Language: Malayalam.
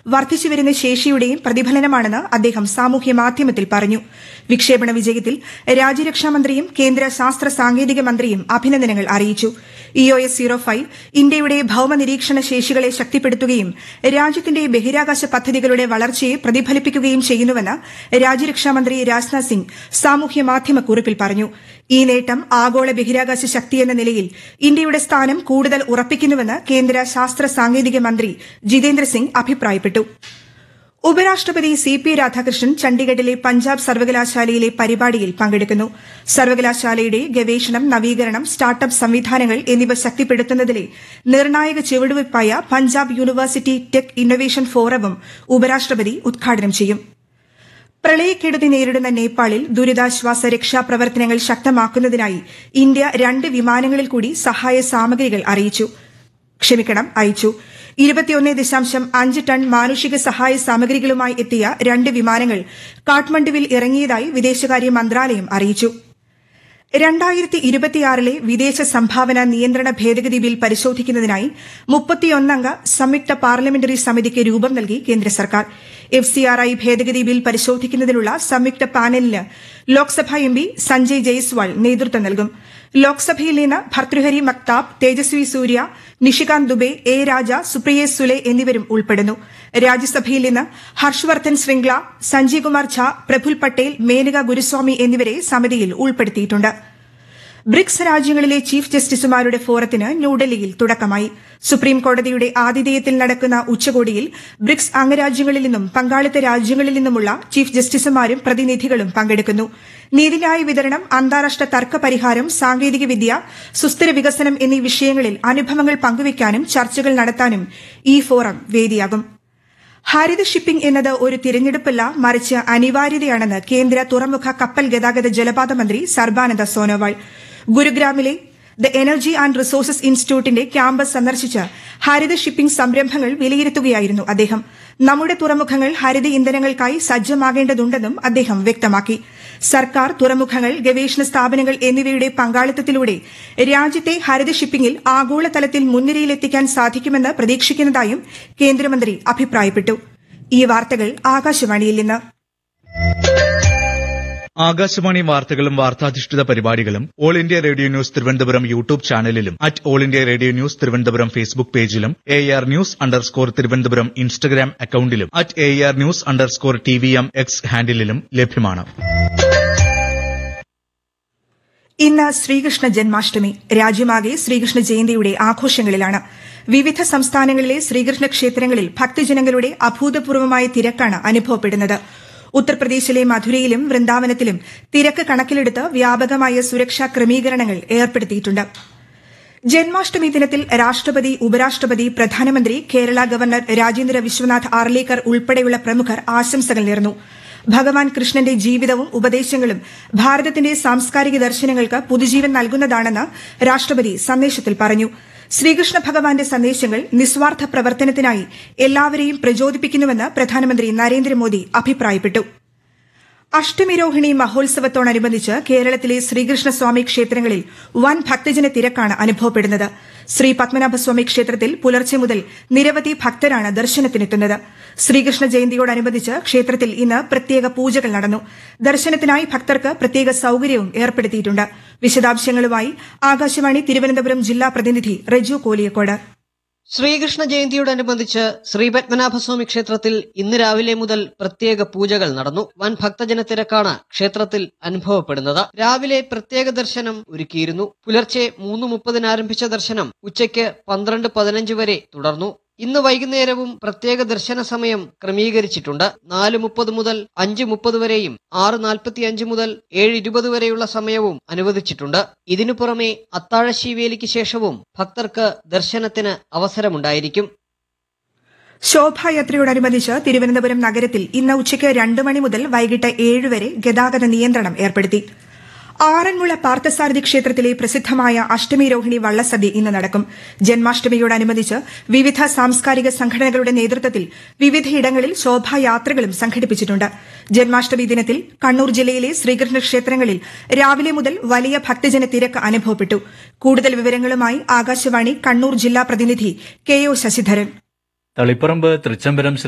വർദ്ധിച്ചുവരുന്ന ശേഷിയുടെയും പ്രതിഫലനമാണെന്ന് അദ്ദേഹം സാമൂഹ്യ മാധ്യമത്തിൽ പറഞ്ഞു വിക്ഷേപണ വിജയത്തിൽ രാജ്യരക്ഷാമന്ത്രിയും കേന്ദ്ര ശാസ്ത്ര സാങ്കേതിക മന്ത്രിയും അഭിനന്ദനങ്ങൾ അറിയിച്ചു ഇഒഎസ് സീറോ ഫൈവ് ഇന്ത്യയുടെ ഭൌമ നിരീക്ഷണ ശേഷികളെ ശക്തിപ്പെടുത്തുകയും രാജ്യത്തിന്റെ ബഹിരാകാശ പദ്ധതികളുടെ വളർച്ചയെ പ്രതിഫലിപ്പിക്കുകയും ചെയ്യുന്നുവെന്ന് രാജ്യരക്ഷാമന്ത്രി രാജ്നാഥ് സിംഗ് സാമൂഹ്യ മാധ്യമ കുറിപ്പിൽ പറഞ്ഞു ഈ നേട്ടം ആഗോള ബഹിരാകാശ ശക്തിയെന്ന നിലയിൽ ഇന്ത്യയുടെ സ്ഥാനം കൂടുതൽ ഉറപ്പിക്കുന്നുവെന്ന് കേന്ദ്ര ശാസ്ത്ര സാങ്കേതിക മന്ത്രി ജിതേന്ദ്ര സിംഗ് അഭിപ്രായപ്പെട്ടു ഉപരാഷ്ട്രപതി സി പി രാധാകൃഷ്ണൻ ചണ്ഡീഗഡിലെ പഞ്ചാബ് സർവകലാശാലയിലെ പരിപാടിയിൽ പങ്കെടുക്കുന്നു സർവകലാശാലയുടെ ഗവേഷണം നവീകരണം സ്റ്റാർട്ടപ്പ് സംവിധാനങ്ങൾ എന്നിവ ശക്തിപ്പെടുത്തുന്നതിലെ നിർണായക ചുവടുവയ്പായ പഞ്ചാബ് യൂണിവേഴ്സിറ്റി ടെക് ഇന്നൊവേഷൻ ഫോറവും ഉപരാഷ്ട്രപതി ഉദ്ഘാടനം ചെയ്യും പ്രളയക്കെടുതി നേരിടുന്ന നേപ്പാളിൽ ദുരിതാശ്വാസ രക്ഷാപ്രവർത്തനങ്ങൾ ശക്തമാക്കുന്നതിനായി ഇന്ത്യ രണ്ട് വിമാനങ്ങളിൽ കൂടി സഹായ സാമഗ്രികൾ അറിയിച്ചു ക്ഷമിക്കണം അയച്ചു ഇരുപത്തിയൊന്ന് ദശാംശം അഞ്ച് ടൺ മാനുഷിക സഹായ സാമഗ്രികളുമായി എത്തിയ രണ്ട് വിമാനങ്ങൾ കാഠ്മണ്ഡുവിൽ ഇറങ്ങിയതായി വിദേശകാര്യ മന്ത്രാലയം അറിയിച്ചു രണ്ടായിരത്തി ഇരുപത്തിയാറിലെ വിദേശ സംഭാവന നിയന്ത്രണ ഭേദഗതി ബിൽ പരിശോധിക്കുന്നതിനായി മുപ്പത്തിയൊന്നംഗ സംയുക്ത പാർലമെന്ററി സമിതിക്ക് രൂപം നൽകി കേന്ദ്ര സർക്കാർ എഫ് സി ആർ ഐ ഭേദഗതി ബിൽ പരിശോധിക്കുന്നതിനുള്ള സംയുക്ത പാനലിന് ലോക്സഭാ എം പി സഞ്ജയ് ജയ്സ്വാൾ നേതൃത്വം നൽകും ലോക്സഭയിൽ നിന്ന് ഭർത്തൃഹരി മക്താബ് തേജസ്വി സൂര്യ നിഷികാന്ത് ദുബെ എ രാജ സുപ്രിയ സുലെ എന്നിവരും ഉൾപ്പെടുന്നു രാജ്യസഭയിൽ നിന്ന് ഹർഷവർദ്ധൻ ശൃംഗ്ല സഞ്ജയ് കുമാർ ഝാ പ്രഫുൽ പട്ടേൽ മേനക ഗുരുസ്വാമി എന്നിവരെ സമിതിയിൽ ഉൾപ്പെടുത്തിയിട്ടുണ്ട് ബ്രിക്സ് രാജ്യങ്ങളിലെ ചീഫ് ജസ്റ്റിസുമാരുടെ ഫോറത്തിന് ന്യൂഡൽഹിയിൽ തുടക്കമായി സുപ്രീം കോടതിയുടെ ആതിഥേയത്തിൽ നടക്കുന്ന ഉച്ചകോടിയിൽ ബ്രിക്സ് അംഗരാജ്യങ്ങളിൽ നിന്നും പങ്കാളിത്ത രാജ്യങ്ങളിൽ നിന്നുമുള്ള ചീഫ് ജസ്റ്റിസുമാരും പ്രതിനിധികളും പങ്കെടുക്കുന്നു നീതിന്യായ വിതരണം അന്താരാഷ്ട്ര തർക്ക പരിഹാരം സാങ്കേതികവിദ്യ സുസ്ഥിര വികസനം എന്നീ വിഷയങ്ങളിൽ അനുഭവങ്ങൾ പങ്കുവയ്ക്കാനും ചർച്ചകൾ നടത്താനും ഈ ഫോറം വേദിയാകും ഹരിത ഷിപ്പിംഗ് എന്നത് ഒരു തിരഞ്ഞെടുപ്പല്ല മറിച്ച് അനിവാര്യതയാണെന്ന് കേന്ദ്ര തുറമുഖ കപ്പൽ ഗതാഗത ജലപാത മന്ത്രി സർബാനന്ദ സോനോവാൾ ഗുരുഗ്രാമിലെ ദ എനർജി ആൻഡ് റിസോഴ്സസ് ഇൻസ്റ്റിറ്റ്യൂട്ടിന്റെ ക്യാമ്പസ് സന്ദർശിച്ച് ഹരിത ഷിപ്പിംഗ് സംരംഭങ്ങൾ വിലയിരുത്തുകയായിരുന്നു അദ്ദേഹം നമ്മുടെ തുറമുഖങ്ങൾ ഹരിത ഇന്ധനങ്ങൾക്കായി സജ്ജമാകേണ്ടതുണ്ടെന്നും അദ്ദേഹം വ്യക്തമാക്കി സർക്കാർ തുറമുഖങ്ങൾ ഗവേഷണ സ്ഥാപനങ്ങൾ എന്നിവയുടെ പങ്കാളിത്തത്തിലൂടെ രാജ്യത്തെ ഹരിത ഷിപ്പിംഗിൽ ആഗോളതലത്തിൽ മുൻനിരയിലെത്തിക്കാൻ സാധിക്കുമെന്ന് പ്രതീക്ഷിക്കുന്നതായും കേന്ദ്രമന്ത്രി അഭിപ്രായപ്പെട്ടു ഈ വാർത്തകൾ ആകാശവാണിയിൽ നിന്ന് ആകാശവാണി വാർത്തകളും വാർത്താധിഷ്ഠിത പരിപാടികളും all India radio news Thiruvananthapuram YouTube ചാനലിലും at all India radio news Thiruvananthapuram Facebook പേജിലും A R news underscore Thiruvananthapuram Instagram അക്കൌണ്ടിലും at A R news underscore T V M X ഹാൻഡിലും ലഭ്യമാണ് ഇന്ന് ശ്രീകൃഷ്ണ ജന്മാഷ്ടമി രാജ്യമാകെ ശ്രീകൃഷ്ണ ജയന്തിയുടെ ആഘോഷങ്ങളിലാണ് വിവിധ സംസ്ഥാനങ്ങളിലെ ശ്രീകൃഷ്ണ ക്ഷേത്രങ്ങളിൽ ഭക്തജനങ്ങളുടെ അഭൂതപൂർവമായ തിരക്കാണ് അനുഭവപ്പെടുന്നത് ഉത്തർപ്രദേശിലെ മധുരയിലും വൃന്ദാവനത്തിലും തിരക്ക് കണക്കിലെടുത്ത് വ്യാപകമായ സുരക്ഷാ ക്രമീകരണങ്ങൾ ഏർപ്പെടുത്തിയിട്ടുണ്ട് ജന്മാഷ്ടമി ദിനത്തിൽ രാഷ്ട്രപതി ഉപരാഷ്ട്രപതി പ്രധാനമന്ത്രി കേരള ഗവർണർ രാജേന്ദ്ര വിശ്വനാഥ് ആർലേക്കർ ഉൾപ്പെടെയുള്ള പ്രമുഖർ ആശംസകൾ നേർന്നു ഭഗവാൻ കൃഷ്ണന്റെ ജീവിതവും ഉപദേശങ്ങളും ഭാരതത്തിന്റെ സാംസ്കാരിക ദർശനങ്ങൾക്ക് പുതുജീവൻ നൽകുന്നതാണെന്ന് രാഷ്ട്രപതി സന്ദേശത്തിൽ പറഞ്ഞു ശ്രീകൃഷ്ണ ഭഗവാന്റെ സന്ദേശങ്ങൾ നിസ്വാർത്ഥ പ്രവർത്തനത്തിനായി എല്ലാവരെയും പ്രചോദിപ്പിക്കുന്നുവെന്ന് പ്രധാനമന്ത്രി നരേന്ദ്രമോദി അഭിപ്രായപ്പെട്ടു അഷ്ടമിരോഹിണി മഹോത്സവത്തോടനുബന്ധിച്ച് കേരളത്തിലെ ശ്രീകൃഷ്ണസ്വാമി ക്ഷേത്രങ്ങളിൽ വൻ ഭക്തജന തിരക്കാണ് അനുഭവപ്പെടുന്നത് ശ്രീ പത്മനാഭസ്വാമി ക്ഷേത്രത്തിൽ പുലർച്ചെ മുതൽ നിരവധി ഭക്തരാണ് ദർശനത്തിനെത്തുന്നത് ശ്രീകൃഷ്ണ ജയന്തിയോടനുബന്ധിച്ച് ക്ഷേത്രത്തിൽ ഇന്ന് പ്രത്യേക പൂജകൾ നടന്നു ദർശനത്തിനായി ഭക്തർക്ക് പ്രത്യേക സൌകര്യവും ഏർപ്പെടുത്തിയിട്ടുണ്ട് വിശദാംശങ്ങളുമായി ആകാശവാണി തിരുവനന്തപുരം ജില്ലാ പ്രതിനിധി റെജു കോലിയക്കോട് ശ്രീകൃഷ്ണ ജയന്തിയോടനുബന്ധിച്ച് ശ്രീപത്മനാഭസ്വാമി ക്ഷേത്രത്തിൽ ഇന്ന് രാവിലെ മുതൽ പ്രത്യേക പൂജകൾ നടന്നു വൻ ഭക്തജന തിരക്കാണ് ക്ഷേത്രത്തിൽ അനുഭവപ്പെടുന്നത് രാവിലെ പ്രത്യേക ദർശനം ഒരുക്കിയിരുന്നു പുലർച്ചെ മൂന്ന് മുപ്പതിന് ആരംഭിച്ച ദർശനം ഉച്ചയ്ക്ക് പന്ത്രണ്ട് പതിനഞ്ച് വരെ തുടർന്നു ഇന്ന് വൈകുന്നേരവും പ്രത്യേക ദർശന സമയം ക്രമീകരിച്ചിട്ടുണ്ട് നാല് മുപ്പത് മുതൽ അഞ്ച് മുപ്പത് വരെയും ആറ് നാൽപ്പത്തി അഞ്ച് മുതൽ ഏഴ് ഇരുപത് വരെയുള്ള സമയവും അനുവദിച്ചിട്ടുണ്ട് ഇതിനു പുറമെ അത്താഴശീവേലിക്ക് ശേഷവും ഭക്തർക്ക് ദർശനത്തിന് അവസരമുണ്ടായിരിക്കും ശോഭായാത്രയോടനുബന്ധിച്ച് തിരുവനന്തപുരം നഗരത്തിൽ ഇന്ന് ഉച്ചയ്ക്ക് രണ്ട് മണി മുതൽ വൈകിട്ട് ഏഴ് വരെ ഗതാഗത നിയന്ത്രണം ഏർപ്പെടുത്തി ആറന്മുള പാർത്ഥസാരഥി ക്ഷേത്രത്തിലെ പ്രസിദ്ധമായ അഷ്ടമിരോഹിണി വള്ളസദ്യ ഇന്ന് നടക്കും ജന്മാഷ്ടമിയോടനുബന്ധിച്ച് വിവിധ സാംസ്കാരിക സംഘടനകളുടെ നേതൃത്വത്തിൽ വിവിധയിടങ്ങളിൽ ശോഭായാത്രകളും സംഘടിപ്പിച്ചിട്ടുണ്ട് ജന്മാഷ്ടമി ദിനത്തിൽ കണ്ണൂർ ജില്ലയിലെ ശ്രീകൃഷ്ണ ക്ഷേത്രങ്ങളിൽ രാവിലെ മുതൽ വലിയ ഭക്തജന തിരക്ക് അനുഭവപ്പെട്ടു കൂടുതൽ വിവരങ്ങളുമായി ആകാശവാണി കണ്ണൂർ ജില്ലാ പ്രതിനിധി കെ ഒ ശശിധരൻ തളിപ്പറമ്പ് തൃച്ചംബരം